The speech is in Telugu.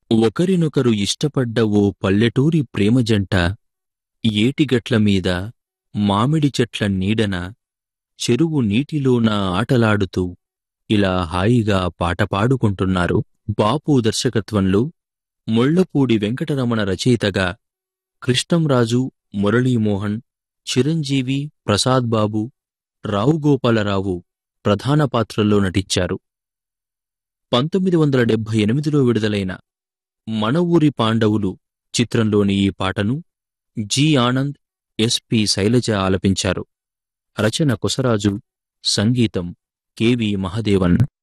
ఒకరినొకరు ఇష్టపడ్డ ఓ పల్లెటూరి ప్రేమ జంట ఏటిగట్ల మీద మామిడి చెట్ల నీడన చెరువు నీటిలోన ఆటలాడుతూ ఇలా హాయిగా పాట పాడుకుంటున్నారు బాపు దర్శకత్వంలో ముళ్లపూడి వెంకటరమణ రచయితగా కృష్ణంరాజు మురళీమోహన్ చిరంజీవి ప్రసాద్ బాబు రావుగోపాలరావు ప్రధాన పాత్రల్లో నటించారు పంతొమ్మిది వందల డెబ్భై ఎనిమిదిలో విడుదలైన మన ఊరి పాండవులు చిత్రంలోని ఈ పాటను జి ఆనంద్ ఎస్పి శైలజ ఆలపించారు రచన కొసరాజు సంగీతం కెవి మహదేవన్